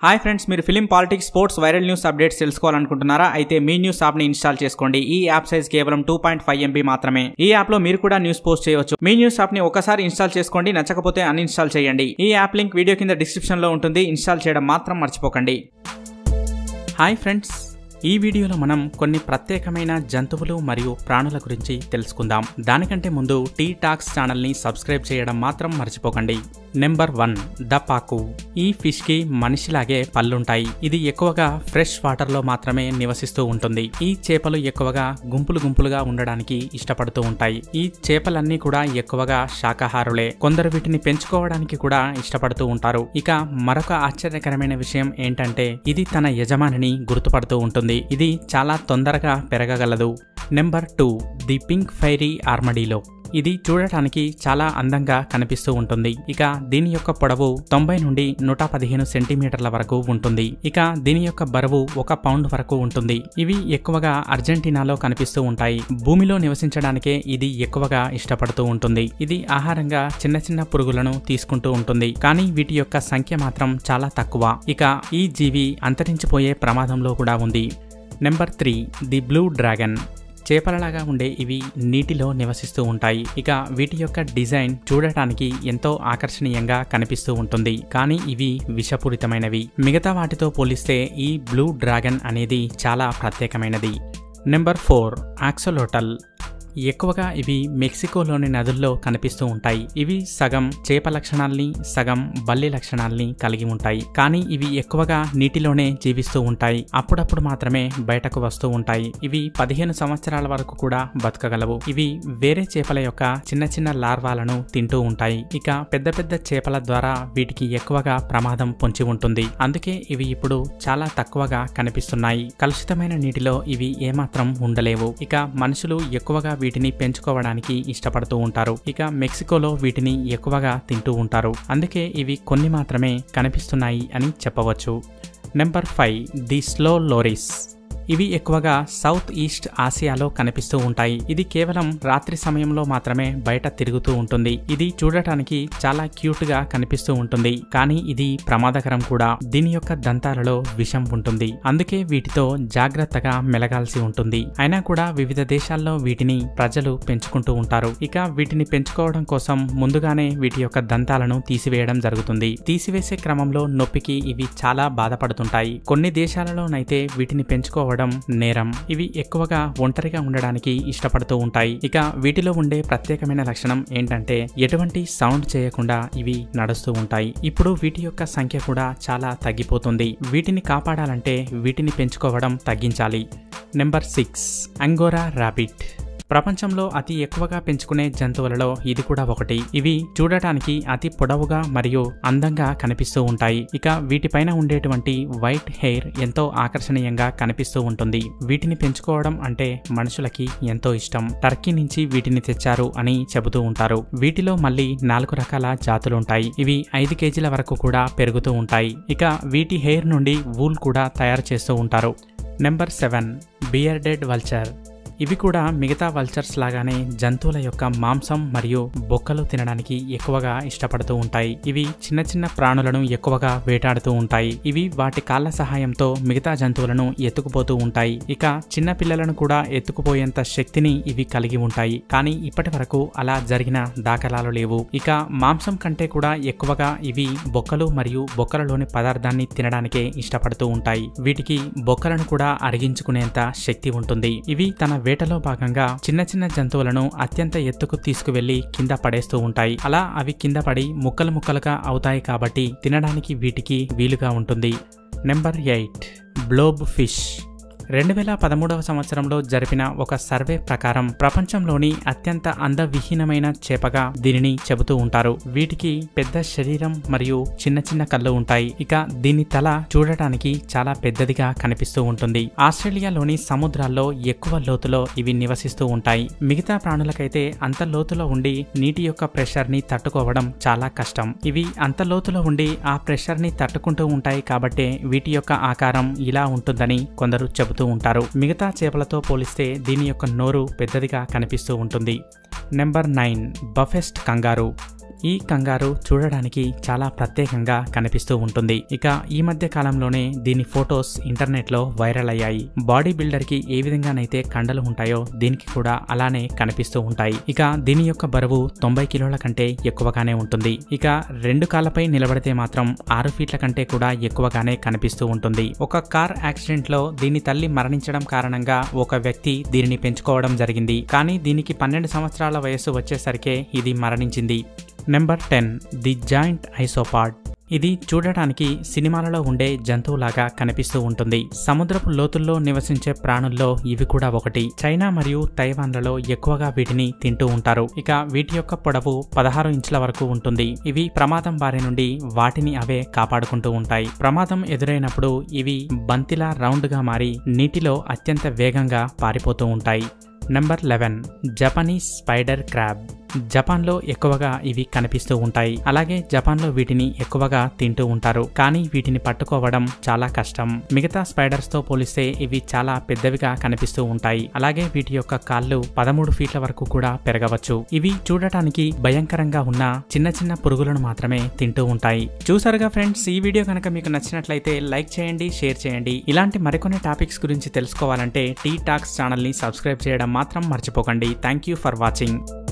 hi friends మీరు film politics sports viral news updates తెలుసుకోవాలనుకుంటున్నారా అయితే మీ న్యూస్ యాప్ ని ఇన్స్టాల్ చేసుకోండి ఈ యాప్ సైజ్ కేవలం టూ పాయింట్ ఫైవ్ ఎంబీ మాత్రమే ఈ యాప్ లో మీరు కూడా న్యూస్ పోస్ట్ చేయవచ్చు మీ న్యూస్ యాప్ ని ఒకసారి ఇన్స్టాల్ చేసుకోండి నచ్చకపోతే అన్ఇన్స్టాల్ చేయండి ఈ యాప్ లింక్ వీడియో కింద డిస్క్రిప్షన్ లో ఉంటుంది ఇన్స్టాల్ చేయడం మాత్రం మర్చిపోకండి హాయ్ ఫ్రెండ్స్ ఈ వీడియోలో మనం కొన్ని ప్రత్యేకమైన జంతువులు మరియు ప్రాణుల గురించి తెలుసుకుందాం దానికంటే ముందు టీ టాక్స్ ఛానల్ని సబ్స్క్రైబ్ చేయడం మాత్రం మర్చిపోకండి నెంబర్ వన్ దపాకు ఈ ఫిష్ కి మనిషిలాగే పళ్ళుంటాయి ఇది ఎక్కువగా ఫ్రెష్ వాటర్ లో మాత్రమే నివసిస్తూ ఉంటుంది ఈ చేపలు ఎక్కువగా గుంపులు గుంపులుగా ఉండడానికి ఇష్టపడుతూ ఉంటాయి ఈ చేపలన్నీ కూడా ఎక్కువగా శాకాహారులే కొందరు వీటిని పెంచుకోవడానికి కూడా ఇష్టపడుతూ ఉంటారు ఇక మరొక ఆశ్చర్యకరమైన విషయం ఏంటంటే ఇది తన యజమానిని గుర్తుపడుతూ ఉంటుంది ఇది చాలా తొందరగా పెరగగలదు number two the pink fairy ఆర్మడీలో ఇది చూడటానికి చాలా అందంగా కనిపిస్తూ ఉంటుంది ఇక దీని యొక్క పొడవు తొంభై నుండి నూట పదిహేను సెంటీమీటర్ల వరకు ఉంటుంది ఇక దీని యొక్క బరువు ఒక పౌండ్ వరకు ఉంటుంది ఇవి ఎక్కువగా అర్జెంటీనాలో కనిపిస్తూ ఉంటాయి భూమిలో నివసించడానికే ఇది ఎక్కువగా ఇష్టపడుతూ ఉంటుంది ఇది ఆహారంగా చిన్న చిన్న పురుగులను తీసుకుంటూ ఉంటుంది కానీ వీటి యొక్క సంఖ్య మాత్రం చాలా తక్కువ ఇక ఈ జీవి అంతరించిపోయే ప్రమాదంలో కూడా ఉంది number three the blue dragon చేపలలాగా ఉండే ఇవి నీటిలో నివసిస్తూ ఉంటాయి ఇక వీటి యొక్క డిజైన్ చూడటానికి ఎంతో ఆకర్షణీయంగా కనిపిస్తూ ఉంటుంది కానీ ఇవి విషపూరితమైనవి మిగతా వాటితో పోలిస్తే ఈ బ్లూ డ్రాగన్ అనేది చాలా ప్రత్యేకమైనది నెంబర్ ఫోర్ ఆక్సోలోటల్ ఎక్కువగా ఇవి మెక్సికోలోని నదుల్లో కనిపిస్తూ ఉంటాయి ఇవి సగం చేప లక్షణాల్ని సగం బల్లి లక్షణాల్ని కలిగి ఉంటాయి కానీ ఇవి ఎక్కువగా నీటిలోనే జీవిస్తూ ఉంటాయి అప్పుడప్పుడు మాత్రమే బయటకు వస్తూ ఉంటాయి ఇవి పదిహేను సంవత్సరాల వరకు కూడా బతకగలవు ఇవి వేరే చేపల యొక్క చిన్న చిన్న లార్వాలను తింటూ ఉంటాయి ఇక పెద్ద పెద్ద చేపల ద్వారా వీటికి ఎక్కువగా ప్రమాదం పొంచి ఉంటుంది అందుకే ఇవి ఇప్పుడు చాలా తక్కువగా కనిపిస్తున్నాయి కలుషితమైన నీటిలో ఇవి ఏమాత్రం ఉండలేవు ఇక మనుషులు ఎక్కువగా వీటిని పెంచుకోవడానికి ఇష్టపడుతూ ఉంటారు ఇక మెక్సికోలో వీటిని ఎక్కువగా తింటూ ఉంటారు అందుకే ఇవి కొన్ని మాత్రమే కనిపిస్తున్నాయి అని చెప్పవచ్చు number five the slow loris ఇవి ఎక్కువగా సౌత్ ఈస్ట్ ఆసియాలో కనిపిస్తూ ఉంటాయి ఇది కేవలం రాత్రి సమయంలో మాత్రమే బయట తిరుగుతూ ఉంటుంది ఇది చూడటానికి చాలా క్యూట్ గా కనిపిస్తూ ఉంటుంది కానీ ఇది ప్రమాదకరం కూడా దీని యొక్క దంతాలలో విషం ఉంటుంది అందుకే వీటితో జాగ్రత్తగా మెలగాల్సి ఉంటుంది అయినా కూడా వివిధ దేశాల్లో వీటిని ప్రజలు పెంచుకుంటూ ఉంటారు ఇక వీటిని పెంచుకోవడం కోసం ముందుగానే వీటి యొక్క దంతాలను తీసివేయడం జరుగుతుంది తీసివేసే క్రమంలో నొప్పికి ఇవి చాలా బాధపడుతుంటాయి కొన్ని దేశాలలోనైతే వీటిని పెంచుకోవడం నేరం ఇవి ఎక్కువగా ఒంటరిగా ఉండడానికి ఇష్టపడుతూ ఉంటాయి ఇక వీటిలో ఉండే ప్రత్యేకమైన లక్షణం ఏంటంటే ఎటువంటి సౌండ్ చేయకుండా ఇవి నడుస్తూ ఉంటాయి ఇప్పుడు వీటి యొక్క సంఖ్య కూడా చాలా తగ్గిపోతుంది వీటిని కాపాడాలంటే వీటిని పెంచుకోవడం తగ్గించాలి నెంబర్ సిక్స్ అంగోరా ర్యాబిట్ ప్రపంచంలో అతి ఎక్కువగా పెంచుకునే జంతువులలో ఇది కూడా ఒకటి ఇవి చూడటానికి అతి పొడవుగా మరియు అందంగా కనిపిస్తూ ఉంటాయి ఇక వీటిపైన ఉండేటువంటి వైట్ హెయిర్ ఎంతో ఆకర్షణీయంగా కనిపిస్తూ ఉంటుంది వీటిని పెంచుకోవడం అంటే మనుషులకి ఎంతో ఇష్టం టర్కీ నుంచి వీటిని తెచ్చారు అని చెబుతూ ఉంటారు వీటిలో మళ్ళీ నాలుగు రకాల జాతులు ఉంటాయి ఇవి ఐదు కేజీల వరకు కూడా పెరుగుతూ ఉంటాయి ఇక వీటి హెయిర్ నుండి వూల్ కూడా తయారు చేస్తూ ఉంటారు నెంబర్ సెవెన్ బియర్డెడ్ వల్చర్ ఇవి కూడా మిగతా వల్చర్స్ లాగానే జంతువుల యొక్క మాంసం మరియు బొక్కలు తినడానికి ఎక్కువగా ఇష్టపడుతూ ఉంటాయి ఇవి చిన్న చిన్న ప్రాణులను ఎక్కువగా వేటాడుతూ ఉంటాయి ఇవి వాటి కాళ్ళ సహాయంతో మిగతా జంతువులను ఎత్తుకుపోతూ ఉంటాయి ఇక చిన్న పిల్లలను కూడా ఎత్తుకుపోయేంత శక్తిని ఇవి కలిగి ఉంటాయి కానీ ఇప్పటి వరకు అలా జరిగిన దాఖలాలు లేవు ఇక మాంసం కంటే కూడా ఎక్కువగా ఇవి బొక్కలు మరియు బొక్కలలోని పదార్థాన్ని తినడానికే ఇష్టపడుతూ ఉంటాయి వీటికి బొక్కలను కూడా అరిగించుకునేంత శక్తి ఉంటుంది ఇవి తన వేటలో భాగంగా చిన్న చిన్న జంతువులను అత్యంత ఎత్తుకు తీసుకువెళ్లి కింద పడేస్తూ ఉంటాయి అలా అవి కింద పడి ముక్కలు ముక్కలుగా అవుతాయి కాబట్టి తినడానికి వీటికి వీలుగా ఉంటుంది నెంబర్ ఎయిట్ బ్లోబ్ ఫిష్ రెండు వేల పదమూడవ సంవత్సరంలో జరిపిన ఒక సర్వే ప్రకారం ప్రపంచంలోని అత్యంత అందవిహీనమైన చేపగా దీనిని చెబుతూ ఉంటారు వీటికి పెద్ద శరీరం మరియు చిన్న చిన్న కళ్ళు ఉంటాయి ఇక దీని తల చూడటానికి చాలా పెద్దదిగా కనిపిస్తూ ఉంటుంది ఆస్ట్రేలియాలోని సముద్రాల్లో ఎక్కువ లోతులో ఇవి నివసిస్తూ ఉంటాయి మిగతా ప్రాణులకైతే అంత లోతులో ఉండి నీటి యొక్క ప్రెషర్ ని తట్టుకోవడం చాలా కష్టం ఇవి అంత లోతులో ఉండి ఆ ప్రెషర్ ని తట్టుకుంటూ ఉంటాయి కాబట్టే వీటి యొక్క ఆకారం ఇలా ఉంటుందని కొందరు చెబుతారు చెబుతూ ఉంటారు మిగతా చేపలతో పోలిస్తే దీని యొక్క నోరు పెద్దదిగా కనిపిస్తూ ఉంటుంది నెంబర్ నైన్ బఫెస్ట్ కంగారు ఈ కంగారు చూడడానికి చాలా ప్రత్యేకంగా కనిపిస్తూ ఉంటుంది ఇక ఈ మధ్య కాలంలోనే దీని ఫొటోస్ ఇంటర్నెట్ లో వైరల్ అయ్యాయి బాడీ బిల్డర్ కి ఏ విధంగానైతే కండలు ఉంటాయో దీనికి కూడా అలానే కనిపిస్తూ ఉంటాయి ఇక దీని యొక్క బరువు తొంభై కిలోల కంటే ఎక్కువగానే ఉంటుంది ఇక రెండు కాళ్ళపై నిలబడితే మాత్రం ఆరు ఫీట్ల కంటే కూడా ఎక్కువగానే కనిపిస్తూ ఉంటుంది ఒక కార్ యాక్సిడెంట్ లో దీని తల్లి మరణించడం కారణంగా ఒక వ్యక్తి దీనిని పెంచుకోవడం జరిగింది కానీ దీనికి పన్నెండు సంవత్సరాల వయస్సు వచ్చేసరికే ఇది మరణించింది number ten the giant isopod ఇది చూడటానికి సినిమాలలో ఉండే జంతువులాగా కనిపిస్తూ ఉంటుంది సముద్రపు లోతుల్లో నివసించే ప్రాణుల్లో ఇవి కూడా ఒకటి చైనా మరియు తైవాన్లలో ఎక్కువగా వీటిని తింటూ ఉంటారు ఇక వీటి యొక్క పొడవు పదహారు ఇంచుల వరకు ఉంటుంది ఇవి ప్రమాదం బారి నుండి వాటిని అవే కాపాడుకుంటూ ఉంటాయి ప్రమాదం ఎదురైనప్పుడు ఇవి బంతిలా రౌండ్గా మారి నీటిలో అత్యంత వేగంగా పారిపోతూ ఉంటాయి number eleven Japanese spider crab జపాన్లో ఎక్కువగా ఇవి కనిపిస్తూ ఉంటాయి అలాగే జపాన్లో వీటిని ఎక్కువగా తింటూ ఉంటారు కానీ వీటిని పట్టుకోవడం చాలా కష్టం మిగతా స్పైడర్స్ తో పోలిస్తే ఇవి చాలా పెద్దవిగా కనిపిస్తూ ఉంటాయి అలాగే వీటి యొక్క కాళ్ళు పదమూడు ఫీట్ల వరకు కూడా పెరగవచ్చు ఇవి చూడటానికి భయంకరంగా ఉన్న చిన్న చిన్న పురుగులను మాత్రమే తింటూ ఉంటాయి చూసారుగా ఫ్రెండ్స్ ఈ వీడియో కనుక మీకు నచ్చినట్లయితే లైక్ చేయండి షేర్ చేయండి ఇలాంటి మరికొన్ని టాపిక్స్ గురించి తెలుసుకోవాలంటే టీ టాక్స్ ఛానల్ ని సబ్స్క్రైబ్ చేయడం మాత్రం మర్చిపోకండి థ్యాంక్ యూ ఫర్ వాచింగ్